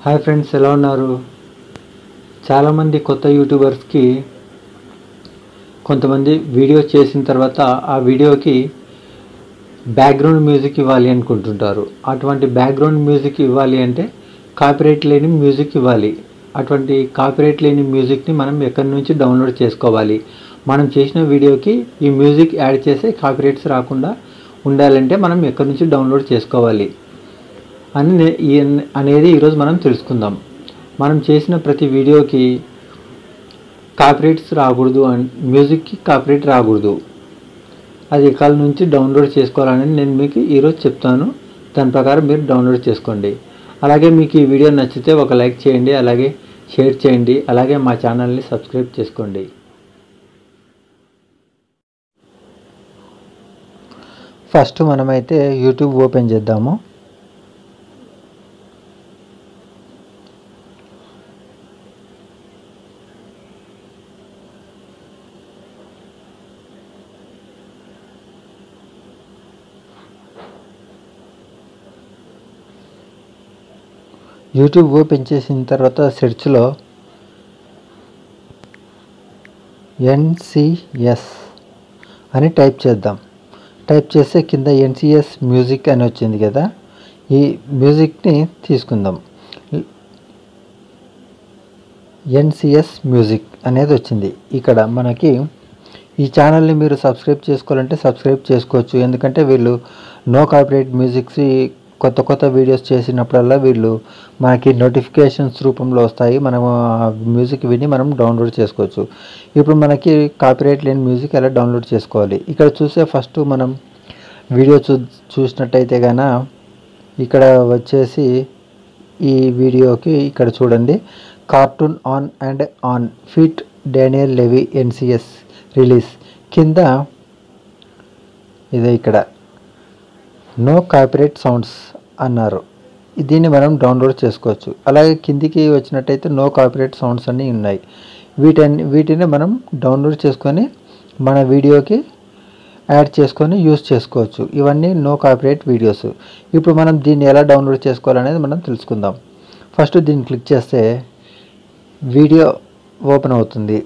hi friends ఎలా ఉన్నారు చాలామంది కొత్త యూట్యూబర్స్కి కొంతమంది వీడియో చేసిన తర్వాత ఆ వీడియోకి బ్యాక్గ్రౌండ్ మ్యూజిక్ ఇవ్వాలి అనుకుంటుంటారు అటువంటి బ్యాక్గ్రౌండ్ మ్యూజిక్ ఇవ్వాలి అంటే కాపీరైట్ లేని మ్యూజిక్ ఇవ్వాలి అటువంటి కాపీరైట్ లేని మ్యూజిక్ని మనం ఎక్కడి నుంచి డౌన్లోడ్ చేసుకోవాలి మనం చేసిన వీడియోకి ఈ మ్యూజిక్ యాడ్ చేసి కాపీరైట్స్ రాకుండా ఉండాలంటే మనం ఎక్కడి నుంచి డౌన్లోడ్ చేసుకోవాలి అని నే- ఈ- అనేది ఈరోజు మనం తెలుసుకుందాం మనం చేసిన ప్రతి వీడియోకి కాపీరైట్స్ రాకూడదు అండ్ మ్యూజిక్కి కాపీరైట్ రాకూడదు అది ఎక్కడ నుంచి డౌన్లోడ్ చేసుకోవాలని నేను మీకు ఈరోజు చెప్తాను దాని ప్రకారం మీరు డౌన్లోడ్ చేసుకోండి అలాగే మీకు ఈ వీడియో నచ్చితే ఒక లైక్ చేయండి అలాగే షేర్ చేయండి అలాగే మా ఛానల్ని సబ్స్క్రైబ్ చేసుకోండి ఫస్ట్ మనమైతే యూట్యూబ్ ఓపెన్ చేద్దాము యూట్యూబ్ ఓపెన్ చేసిన తర్వాత సెర్చ్లో ఎన్సిఎస్ అని టైప్ చేద్దాం టైప్ చేస్తే కింద ఎన్సిఎస్ మ్యూజిక్ అని వచ్చింది కదా ఈ మ్యూజిక్ని తీసుకుందాం ఎన్సిఎస్ మ్యూజిక్ అనేది వచ్చింది ఇక్కడ మనకి ఈ ఛానల్ని మీరు సబ్స్క్రైబ్ చేసుకోవాలంటే సబ్స్క్రైబ్ చేసుకోవచ్చు ఎందుకంటే వీళ్ళు నో కాపీరైట్ మ్యూజిక్స్ కొత్త కొత్త వీడియోస్ చేసినప్పుడల్లా వీళ్ళు మనకి నోటిఫికేషన్స్ రూపంలో వస్తాయి మనం ఆ మ్యూజిక్ విని మనం డౌన్లోడ్ చేసుకోవచ్చు ఇప్పుడు మనకి కాపీరైట్ లేని మ్యూజిక్ ఎలా డౌన్లోడ్ చేసుకోవాలి ఇక్కడ చూసే ఫస్ట్ మనం వీడియో చూ చూసినట్టయితే గాన ఇక్కడ వచ్చేసి ఈ వీడియోకి ఇక్కడ చూడండి cartoon on and on feat Daniel Levi NCS release కింద ఇదే ఇక్కడ నో కాపీరైట్ సౌండ్స్ అన్నారు దీన్ని మనం డౌన్లోడ్ చేసుకోవచ్చు అలాగే కిందికి వచ్చినట్టయితే నో కాపీరైట్ సౌండ్స్ అన్నీ ఉన్నాయి వీటన్ని వీటిని మనం డౌన్లోడ్ చేసుకొని మన వీడియోకి యాడ్ చేసుకొని యూస్ చేసుకోవచ్చు ఇవన్నీ నో కాపీరైట్ వీడియోస్ ఇప్పుడు మనం దీన్ని ఎలా డౌన్లోడ్ చేసుకోవాలనేది మనం తెలుసుకుందాం ఫస్ట్ దీన్ని క్లిక్ చేస్తే వీడియో ఓపెన్ అవుతుంది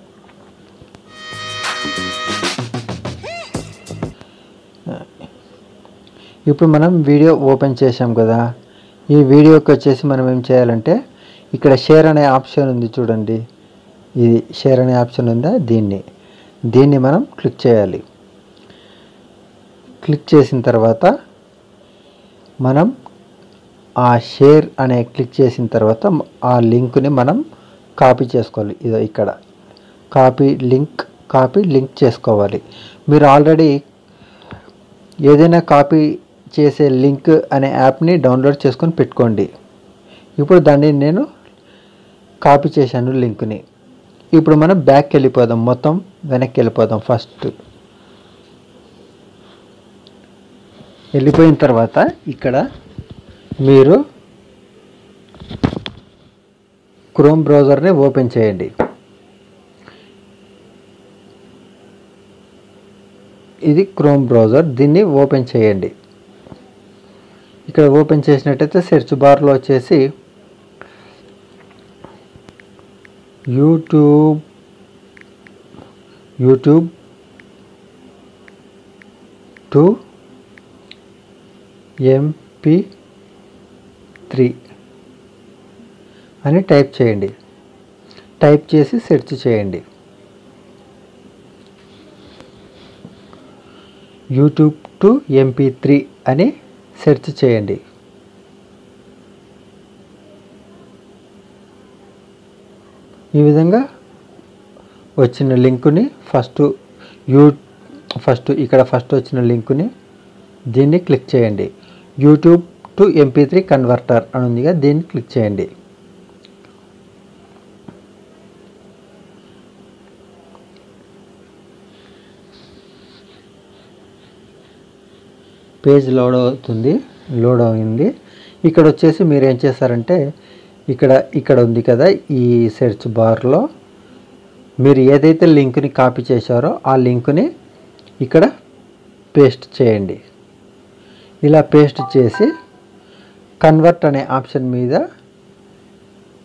ఇప్పుడు మనం వీడియో ఓపెన్ చేసాం కదా ఈ వీడియోకి వచ్చేసి మనం ఏం చేయాలంటే ఇక్కడ షేర్ అనే ఆప్షన్ ఉంది చూడండి ఇది షేర్ అనే ఆప్షన్ ఉందా దీన్ని దీన్ని మనం క్లిక్ చేయాలి క్లిక్ చేసిన తర్వాత మనం ఆ షేర్ అనే క్లిక్ చేసిన తర్వాత ఆ లింక్ని మనం కాపీ చేసుకోవాలి ఇదో ఇక్కడ కాపీ లింక్ కాపీ లింక్ చేసుకోవాలి మీరు ఆల్రెడీ ఏదైనా కాపీ చేసే లింక్ అనే యాప్ని డౌన్లోడ్ చేసుకొని పెట్టుకోండి ఇప్పుడు దాన్ని నేను కాపీ చేశాను లింక్ని ఇప్పుడు మనం బ్యాక్ వెళ్ళిపోదాం మొత్తం వెనక్కి వెళ్ళిపోదాం ఫస్ట్ వెళ్ళిపోయిన తర్వాత ఇక్కడ మీరు క్రోమ్ బ్రౌజర్ని ఓపెన్ చేయండి ఇది క్రోమ్ బ్రౌజర్ దీన్ని ఓపెన్ చేయండి ఇక్కడ ఓపెన్ చేసినట్టయితే సెర్చ్ బార్లో వచ్చేసి YouTube YouTube to MP three అని టైప్ చేయండి టైప్ చేసి సెర్చ్ చేయండి యూట్యూబ్ టు ఎంపీ త్రీ అని సెర్చ్ చేయండి ఈ విధంగా వచ్చిన లింకుని ఫస్ట్ యూ ఫస్ట్ ఇక్కడ ఫస్ట్ వచ్చిన లింకుని దీన్ని క్లిక్ చేయండి YouTube to MP three converter అని ఉందిగా దీన్ని క్లిక్ చేయండి పేజ్ లోడ్ అవుతుంది లోడ్ అయింది ఇక్కడ వచ్చేసి మీరు ఏం చేస్తారంటే ఇక్కడ ఇక్కడ ఉంది కదా ఈ సెర్చ్ బార్లో మీరు ఏదైతే లింక్ని కాపీ చేశారో ఆ లింక్ని ఇక్కడ పేస్ట్ చేయండి ఇలా పేస్ట్ చేసి కన్వర్ట్ అనే ఆప్షన్ మీద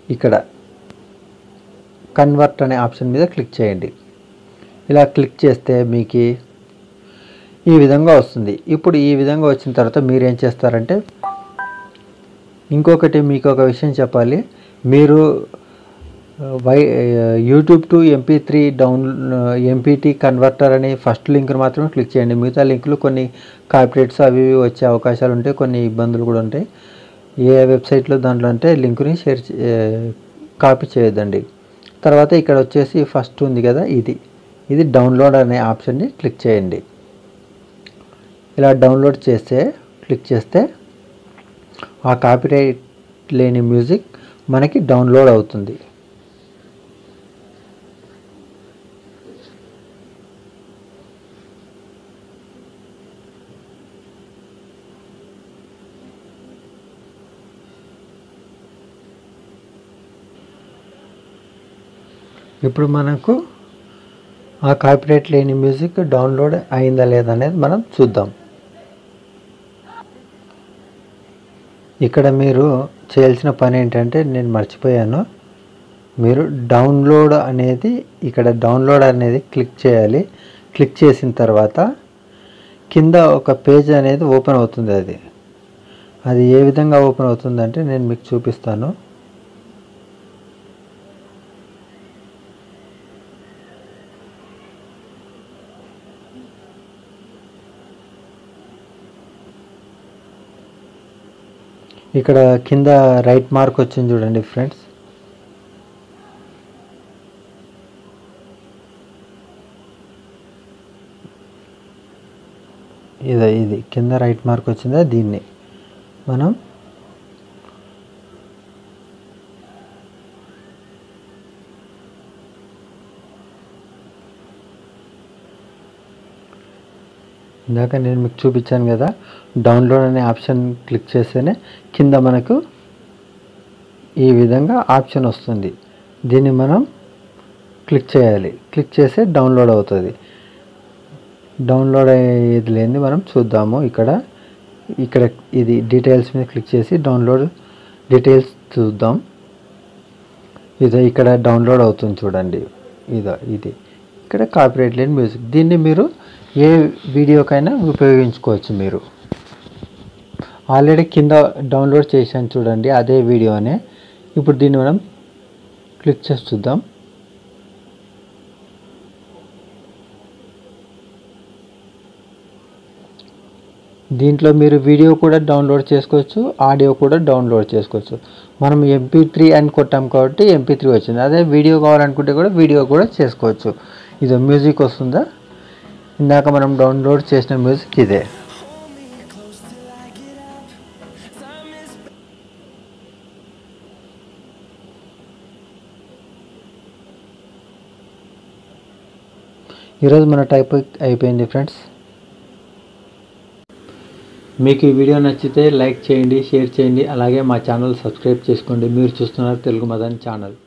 ఇక్కడ కన్వర్ట్ అనే ఆప్షన్ మీద క్లిక్ చేయండి ఇలా క్లిక్ చేస్తే మీకు ఈ విధంగా వస్తుంది ఇప్పుడు ఈ విధంగా వచ్చిన తర్వాత మీరు ఏం చేస్తారంటే ఇంకొకటి మీకు ఒక విషయం చెప్పాలి మీరు Y YouTube to MP three down MPT converter అని ఫస్ట్ లింక్ మాత్రమే క్లిక్ చేయండి మిగతా లింకులు కొన్ని కాపీరేట్స్ అవి ఇవి వచ్చే అవకాశాలు ఉంటాయి కొన్ని ఇబ్బందులు కూడా ఉంటాయి ఏ వెబ్సైట్లో దాంట్లో అంటే లింకుని షేర్ కాపీ చేయొద్దండి తర్వాత ఇక్కడ వచ్చేసి ఫస్ట్ ఉంది కదా ఇది ఇది డౌన్లోడ్ అనే ఆప్షన్ని క్లిక్ చేయండి ఇలా డౌన్లోడ్ చేస్తే క్లిక్ చేస్తే ఆ కాపీరైట్ లేని మ్యూజిక్ మనకి డౌన్లోడ్ అవుతుంది ఇప్పుడు మనకు ఆ కాపీరైట్ లేని మ్యూజిక్ డౌన్లోడ్ అయిందా లేదా అనేది మనం చూద్దాం ఇక్కడ మీరు చేయాల్సిన పని ఏంటంటే నేను మర్చిపోయాను మీరు డౌన్లోడ్ అనేది ఇక్కడ డౌన్లోడ్ అనేది క్లిక్ చేయాలి క్లిక్ చేసిన తర్వాత కింద ఒక పేజ్ అనేది ఓపెన్ అవుతుంది అది అది ఏ విధంగా ఓపెన్ అవుతుందంటే నేను మీకు చూపిస్తాను ఇక్కడ కింద రైట్ మార్క్ వచ్చింది చూడండి ఫ్రెండ్స్ ఇది ఇది కింద రైట్ మార్క్ వచ్చిందా దీన్ని మనం ఇందాక నేను మీకు చూపించాను కదా డౌన్లోడ్ అనే ఆప్షన్ క్లిక్ చేస్తేనే కింద మనకు ఈ విధంగా ఆప్షన్ వస్తుంది దీన్ని మనం క్లిక్ చేయాలి క్లిక్ చేస్తే డౌన్లోడ్ అవుతుంది డౌన్లోడ్ అయ్యేది లేని మనం చూద్దాము ఇక్కడ ఇక్కడ ఇది డీటెయిల్స్ మీద క్లిక్ చేసి డౌన్లోడ్ డీటెయిల్స్ చూద్దాం ఇదో ఇక్కడ డౌన్లోడ్ అవుతుంది చూడండి ఇదో ఇది ఇక్కడ కాపీరైట్ లేని మ్యూజిక్ దీన్ని మీరు ఏ వీడియోకైనా ఉపయోగించుకోవచ్చు మీరు ఆల్రెడీ కింద డౌన్లోడ్ చేశాను చూడండి అదే వీడియోనే ఇప్పుడు దీన్ని మనం క్లిక్ చేసి చూద్దాం దీంట్లో మీరు వీడియో కూడా డౌన్లోడ్ చేసుకోవచ్చు ఆడియో కూడా డౌన్లోడ్ చేసుకోవచ్చు మనం ఎంపీ త్రీ అని కొట్టాం కాబట్టి ఎంపీ త్రీ వచ్చింది అదే వీడియో కావాలనుకుంటే కూడా వీడియో కూడా చేసుకోవచ్చు ఇది మ్యూజిక్ వస్తుందా ఇందాక మనం డౌన్లోడ్ చేసిన మ్యూజిక్ ఇదే ఈరోజు మన టైప్ అయిపోయింది ఫ్రెండ్స్ మీకు ఈ వీడియో నచ్చితే లైక్ చేయండి షేర్ చేయండి అలాగే మా ఛానల్ సబ్స్క్రైబ్ చేసుకోండి మీరు చూస్తున్నారు తెలుగు మదన్ ఛానల్